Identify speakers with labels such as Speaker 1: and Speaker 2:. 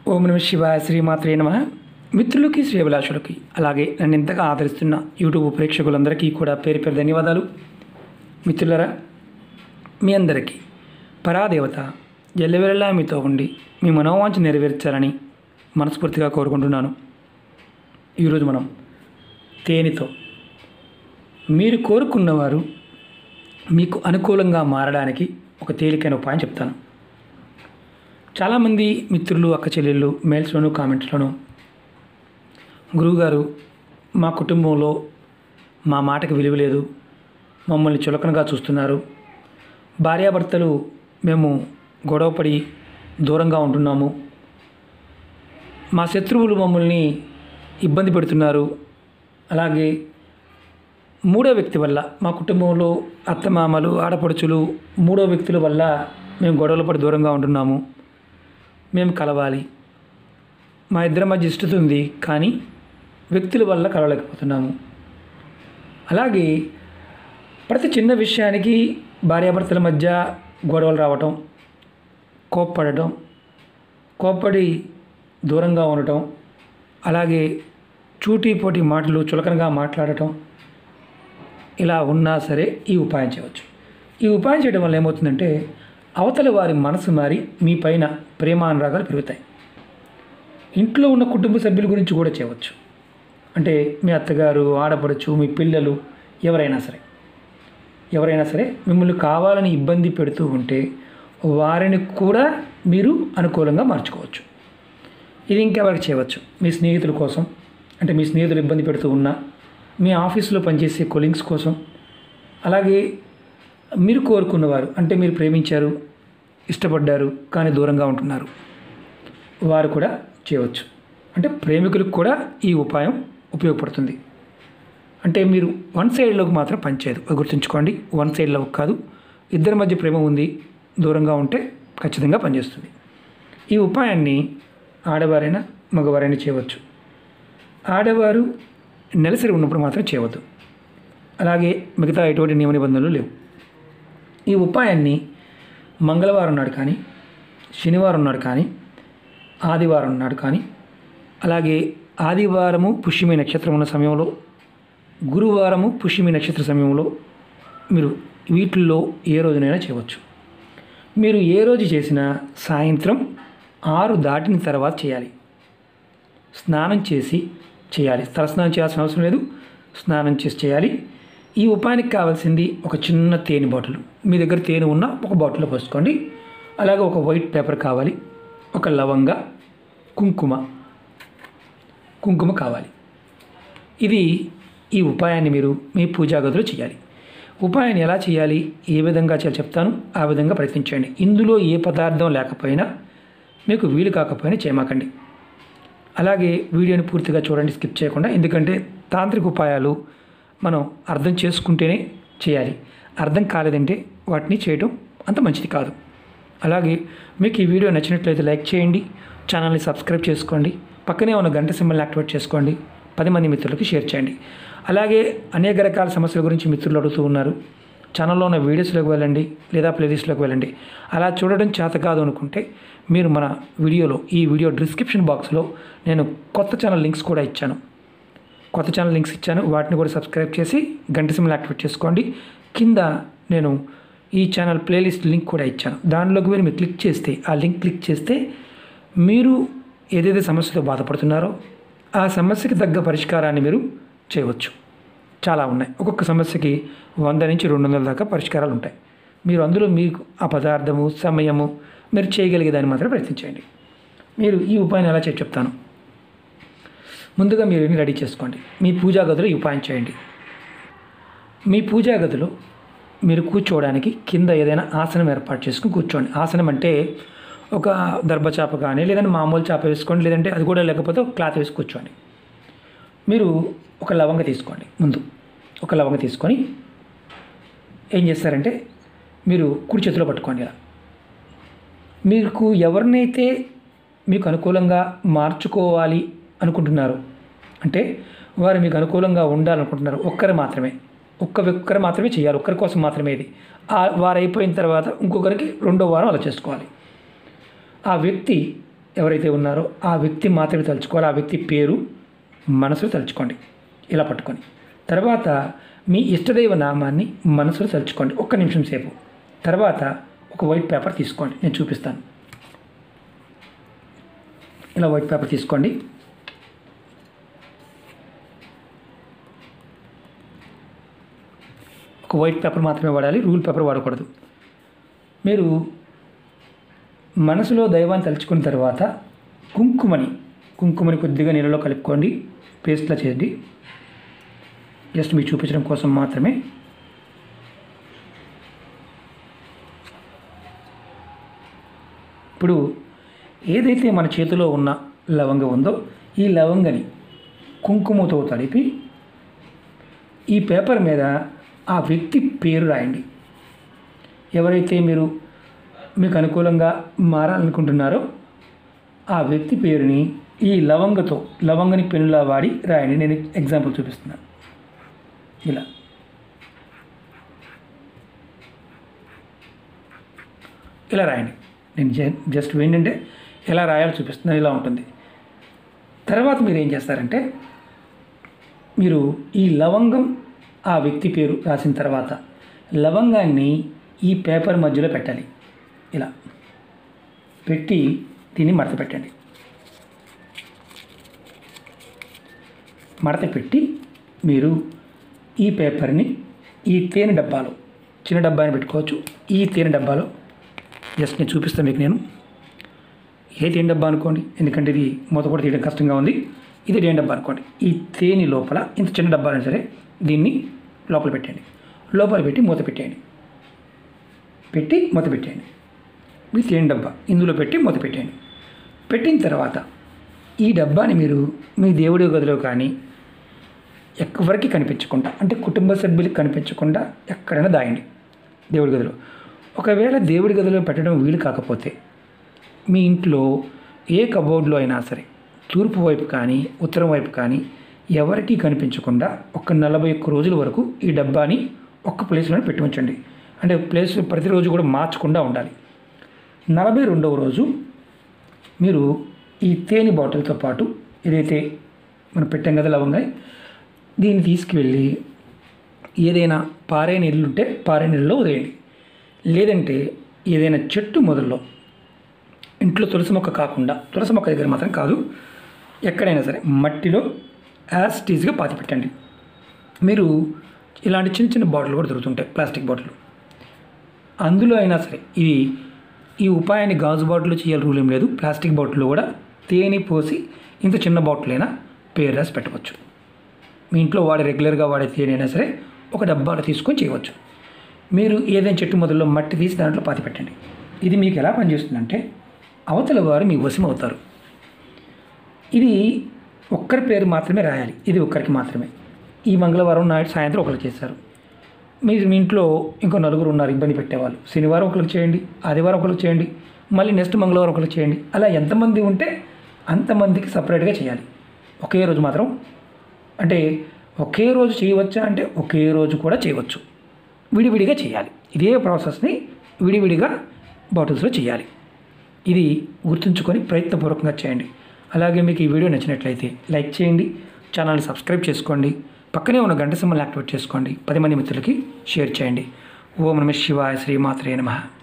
Speaker 1: ఓం నమ శివాయ శ్రీమాత్రే నమ మిత్రులకి శ్రేభిలాషులకి అలాగే నన్ను ఇంతగా ఆదరిస్తున్న యూట్యూబ్ ప్రేక్షకులందరికీ కూడా పేరు పేరు ధన్యవాదాలు మిత్రులరా మీ అందరికీ పరాదేవత ఎల్లవెల్లా మీతో ఉండి మీ మనోవాంఛ నెరవేర్చాలని మనస్ఫూర్తిగా కోరుకుంటున్నాను ఈరోజు మనం తేనెతో మీరు కోరుకున్నవారు మీకు అనుకూలంగా మారడానికి ఒక తేలికైన ఉపాయం చెప్తాను చాలామంది మిత్రులు అక్క చెల్లెళ్ళు మెయిల్స్లోను కామెంట్స్లోను గురువుగారు మా కుటుంబంలో మా మాటకి విలువ లేదు మమ్మల్ని చులకనగా చూస్తున్నారు భార్యాభర్తలు మేము గొడవపడి దూరంగా ఉంటున్నాము మా శత్రువులు మమ్మల్ని ఇబ్బంది పెడుతున్నారు అలాగే మూడో వ్యక్తి వల్ల మా కుటుంబంలో అత్తమామలు ఆడపడుచులు మూడో వ్యక్తుల వల్ల మేము గొడవలు పడి దూరంగా ఉంటున్నాము మేము కలవాలి మా ఇద్దరి మధ్య ఇష్టత ఉంది కానీ వ్యక్తుల వల్ల కలవలేకపోతున్నాము అలాగే ప్రతి చిన్న విషయానికి భార్యాభర్తల మధ్య గొడవలు రావటం కోప్పడటం కోప్పడి దూరంగా ఉండటం అలాగే చూటీ పోటీ మాటలు చులకనగా మాట్లాడటం ఇలా ఉన్నా సరే ఈ ఉపాయం చేయవచ్చు ఈ ఉపాయం చేయడం వల్ల ఏమవుతుందంటే అవతల వారి మనసు మారి మీ పైన ప్రేమానురాగాలు పెరుగుతాయి ఇంట్లో ఉన్న కుటుంబ సభ్యుల గురించి కూడా చేయవచ్చు అంటే మీ అత్తగారు ఆడపడచ్చు మీ పిల్లలు ఎవరైనా సరే ఎవరైనా సరే మిమ్మల్ని కావాలని ఇబ్బంది పెడుతూ ఉంటే వారిని కూడా మీరు అనుకూలంగా మార్చుకోవచ్చు ఇది ఇంకెవరికి చేయవచ్చు మీ స్నేహితుల కోసం అంటే మీ స్నేహితులు ఇబ్బంది పెడుతూ ఉన్నా మీ ఆఫీసులో పనిచేసే కొలీగ్స్ కోసం అలాగే మీరు కోరుకున్నవారు అంటే మీరు ప్రేమించారు ఇష్టపడ్డారు కానీ దూరంగా ఉంటున్నారు వారు కూడా చేయవచ్చు అంటే ప్రేమికులకు కూడా ఈ ఉపాయం ఉపయోగపడుతుంది అంటే మీరు వన్ సైడ్లోకి మాత్రం పనిచేయదు అది గుర్తుంచుకోండి వన్ సైడ్లో కాదు ఇద్దరి మధ్య ప్రేమ ఉంది దూరంగా ఉంటే ఖచ్చితంగా పనిచేస్తుంది ఈ ఉపాయాన్ని ఆడవారైనా మగవారైనా చేయవచ్చు ఆడవారు నెలసరి ఉన్నప్పుడు మాత్రం చేయవద్దు అలాగే మిగతా ఎటువంటి నియమ నిబంధనలు లేవు ఈ ఉపాయాన్ని మంగళవారం నాడు కానీ శనివారం నాడు కానీ ఆదివారం నాడు కానీ అలాగే ఆదివారము పుష్యమి నక్షత్రం ఉన్న సమయంలో గురువారము పుష్యమి నక్షత్ర సమయంలో మీరు వీటిల్లో ఏ రోజునైనా చేయవచ్చు మీరు ఏ రోజు చేసినా సాయంత్రం ఆరు దాటిన తర్వాత చేయాలి స్నానం చేసి చేయాలి తలస్నానం చేయాల్సిన అవసరం లేదు స్నానం చేసి చేయాలి ఈ ఉపాయానికి కావాల్సింది ఒక చిన్న తేనె బాటిల్ మీ దగ్గర తేనె ఉన్న ఒక బాటిల్లో పోసుకోండి అలాగే ఒక వైట్ పేపర్ కావాలి ఒక లవంగ కుంకుమ కుంకుమ కావాలి ఇది ఈ ఉపాయాన్ని మీరు మీ పూజా గదిలో చేయాలి ఉపాయాన్ని ఎలా చేయాలి ఏ విధంగా చేయాలి చెప్తాను ఆ విధంగా ప్రయత్నించండి ఇందులో ఏ పదార్థం లేకపోయినా మీకు వీలు కాకపోయినా చేయమాకండి అలాగే వీడియోని పూర్తిగా చూడండి స్కిప్ చేయకుండా ఎందుకంటే తాంత్రిక ఉపాయాలు మనం అర్థం చేసుకుంటేనే చేయాలి అర్థం కాలేదంటే వాటిని చేయడం అంత మంచిది కాదు అలాగే మీకు ఈ వీడియో నచ్చినట్లయితే లైక్ చేయండి ఛానల్ని సబ్స్క్రైబ్ చేసుకోండి పక్కనే ఉన్న గంట సింబల్ని యాక్టివేట్ చేసుకోండి పది మంది మిత్రులకు షేర్ చేయండి అలాగే అనేక రకాల సమస్యల గురించి మిత్రులు అడుగుతూ ఉన్నారు ఛానల్లో ఉన్న వీడియోస్లోకి వెళ్ళండి లేదా ప్లేలిస్ట్లోకి వెళ్ళండి అలా చూడడం చేత కాదు అనుకుంటే మీరు మన వీడియోలో ఈ వీడియో డిస్క్రిప్షన్ బాక్స్లో నేను కొత్త ఛానల్ లింక్స్ కూడా ఇచ్చాను కొత్త ఛానల్ లింక్స్ ఇచ్చాను వాటిని కూడా సబ్స్క్రైబ్ చేసి గంట సిమ్లు యాక్టివేట్ చేసుకోండి కింద నేను ఈ ఛానల్ ప్లేలిస్ట్ లింక్ కూడా ఇచ్చాను దానిలోకి వెళ్ళి మీరు క్లిక్ చేస్తే ఆ లింక్ క్లిక్ చేస్తే మీరు ఏదైతే సమస్యతో బాధపడుతున్నారో ఆ సమస్యకి తగ్గ పరిష్కారాన్ని మీరు చేయవచ్చు చాలా ఉన్నాయి ఒక్కొక్క సమస్యకి వంద నుంచి రెండు వందల దాకా పరిష్కారాలు ఉంటాయి మీరు అందులో మీకు ఆ పదార్థము సమయము మీరు చేయగలిగే దాన్ని మాత్రం ప్రయత్నించండి మీరు ఈ ఉపాయాన్ని ఎలా చేసి చెప్తాను ముందుగా మీరు ఇన్ని రెడీ చేసుకోండి మీ పూజా గదిలో ఈ ఉపాయం చేయండి మీ పూజా గదిలో మీరు కూర్చోవడానికి కింద ఏదైనా ఆసనం ఏర్పాటు చేసుకుని కూర్చోండి ఆసనం అంటే ఒక దర్భచాప కానీ లేదంటే మామూలు చాప వేసుకోండి లేదంటే అది కూడా లేకపోతే ఒక క్లాత్ వేసి కూర్చోండి మీరు ఒక లవంగ తీసుకోండి ముందు ఒక లవంగ తీసుకొని ఏం చేస్తారంటే మీరు కుడి చేతిలో పట్టుకోండి ఇలా మీకు ఎవరినైతే మీకు అనుకూలంగా మార్చుకోవాలి అనుకుంటున్నారు అంటే వారు మీకు అనుకూలంగా ఉండాలనుకుంటున్నారు ఒక్కరు మాత్రమే ఒక్క ఒక్కరు మాత్రమే చేయాలి ఒక్కరి కోసం మాత్రమే ఇది ఆ వారు అయిపోయిన తర్వాత ఇంకొకరికి రెండో వారం అలా చేసుకోవాలి ఆ వ్యక్తి ఎవరైతే ఉన్నారో ఆ వ్యక్తి మాత్రమే తలుచుకోవాలి ఆ వ్యక్తి పేరు మనసులో తలుచుకోండి ఇలా పట్టుకొని తర్వాత మీ ఇష్టదైవ నామాన్ని మనసులో తలుచుకోండి ఒక్క నిమిషం సేపు తర్వాత ఒక వైట్ పేపర్ తీసుకోండి నేను చూపిస్తాను ఇలా వైట్ పేపర్ తీసుకోండి ఒక వైట్ పేపర్ మాత్రమే వాడాలి రూల్ పేపర్ వాడకూడదు మీరు మనసులో దైవాన్ని తలుచుకున్న తర్వాత కుంకుమని కుంకుమని కొద్దిగా నీళ్ళలో కలుపుకోండి పేస్ట్లా చేయండి జస్ట్ మీకు చూపించడం కోసం మాత్రమే ఇప్పుడు ఏదైతే మన చేతిలో ఉన్న లవంగ ఉందో ఈ లవంగని కుంకుమతో తడిపి ఈ పేపర్ మీద ఆ వ్యక్తి పేరు రాయండి ఎవరైతే మీరు మీకు అనుకూలంగా మారాలనుకుంటున్నారో ఆ వ్యక్తి పేరుని ఈ లవంగతో లవంగని పెనులా వాడి రాయండి నేను ఎగ్జాంపుల్ చూపిస్తున్నాను ఇలా ఇలా రాయండి నేను జ- జస్ట్ ఏంటంటే ఎలా రాయాలో చూపిస్తున్నాను ఇలా ఉంటుంది తర్వాత మీరు ఏం చేస్తారంటే మీరు ఈ లవంగం ఆ వ్యక్తి పేరు రాసిన తర్వాత లవంగాన్ని ఈ పేపర్ మధ్యలో పెట్టాలి ఇలా పెట్టి దీన్ని మడత పెట్టండి మడత పెట్టి మీరు ఈ పేపర్ని ఈ తేనె డబ్బాలో చిన్న డబ్బాని పెట్టుకోవచ్చు ఈ తేనె డబ్బాలో జస్ట్ నేను చూపిస్తాను మీకు నేను ఏ తేనె డబ్బా అనుకోండి ఎందుకంటే ఇది మూత కూడా తీయడం కష్టంగా ఉంది ఇది తేనె డబ్బా అనుకోండి ఈ తేనె లోపల ఇంత చిన్న డబ్బా అయినా సరే దీన్ని లోపల పెట్టండి లోపల పెట్టి మూత పెట్టేయండి పెట్టి మూత పెట్టేయండి ఇది తేనె డబ్బా ఇందులో పెట్టి మూత పెట్టేయండి పెట్టిన తర్వాత ఈ డబ్బాని మీరు మీ దేవుడి గదిలో కానీ ఎవరికి కనిపించకుండా అంటే కుటుంబ సభ్యులకు కనిపించకుండా ఎక్కడైనా దాయండి దేవుడి గదిలో ఒకవేళ దేవుడి గదిలో పెట్టడం వీలు కాకపోతే మీ ఇంట్లో ఏ కబోర్డ్లో అయినా సరే తూర్పు వైపు కానీ ఉత్తరం వైపు కానీ ఎవరికీ కనిపించకుండా ఒక నలభై ఒక్క రోజుల వరకు ఈ డబ్బాని ఒక్క ప్లేస్లోనే పెట్టి ఉంచండి అంటే ప్లేస్ ప్రతిరోజు కూడా మార్చకుండా ఉండాలి నలభై రెండవ రోజు మీరు ఈ తేనె బాటిల్తో పాటు ఏదైతే మనం పెట్టాం కదా లవంగా దీన్ని తీసుకువెళ్ళి ఏదైనా పారే నీళ్ళు ఉంటే పారే నీళ్ళలో వదిలేయండి లేదంటే ఏదైనా చెట్టు మొదల్లో ఇంట్లో తులసి మొక్క కాకుండా తులసి మొక్క దగ్గర మాత్రం కాదు ఎక్కడైనా సరే మట్టిలో యాజ్ టీజ్గా పాతి పెట్టండి మీరు ఇలాంటి చిన్న చిన్న బాటిల్ కూడా దొరుకుతుంటాయి ప్లాస్టిక్ బాటిల్ అందులో అయినా సరే ఇది ఈ ఉపాయాన్ని గాజు బాటిల్లో చేయాలి రూల్ ఏం లేదు ప్లాస్టిక్ బాటిల్లో కూడా తేనె పోసి ఇంత చిన్న బాటిల్ అయినా పేరు రాసి పెట్టవచ్చు మీ ఇంట్లో వాడే రెగ్యులర్గా వాడే తేనె అయినా సరే ఒక డబ్బాలో తీసుకొని చేయవచ్చు మీరు ఏదైనా చెట్టు మొదల్లో మట్టి తీసి దాంట్లో పాతి పెట్టండి ఇది మీకు ఎలా పనిచేస్తుందంటే అవతల వారు మీ వశం అవుతారు ఇది ఒక్కరి పేరు మాత్రమే రాయాలి ఇది ఒక్కరికి మాత్రమే ఈ మంగళవారం నాడు సాయంత్రం ఒకరికి చేశారు మీరు మీ ఇంట్లో ఇంకో నలుగురు ఉన్నారు ఇబ్బంది పెట్టేవాళ్ళు శనివారం ఒకరికి చేయండి ఆదివారం ఒకరికి చేయండి మళ్ళీ నెక్స్ట్ మంగళవారం ఒకరికి చేయండి అలా ఎంతమంది ఉంటే అంతమందికి సపరేట్గా చేయాలి ఒకే రోజు మాత్రం అంటే ఒకే రోజు చేయవచ్చా అంటే ఒకే రోజు కూడా చేయవచ్చు విడివిడిగా చేయాలి ఇదే ప్రాసెస్ని విడివిడిగా బాటిల్స్లో చేయాలి ఇది గుర్తుంచుకొని ప్రయత్నపూర్వకంగా చేయండి అలాగే మీకు ఈ వీడియో నచ్చినట్లయితే లైక్ చేయండి ఛానల్ని సబ్స్క్రైబ్ చేసుకోండి పక్కనే ఉన్న గంట సింబల్ని యాక్టివేట్ చేసుకోండి పది మంది మిత్రులకి షేర్ చేయండి ఓం నమ శివాయ శ్రీమాత్రే నమః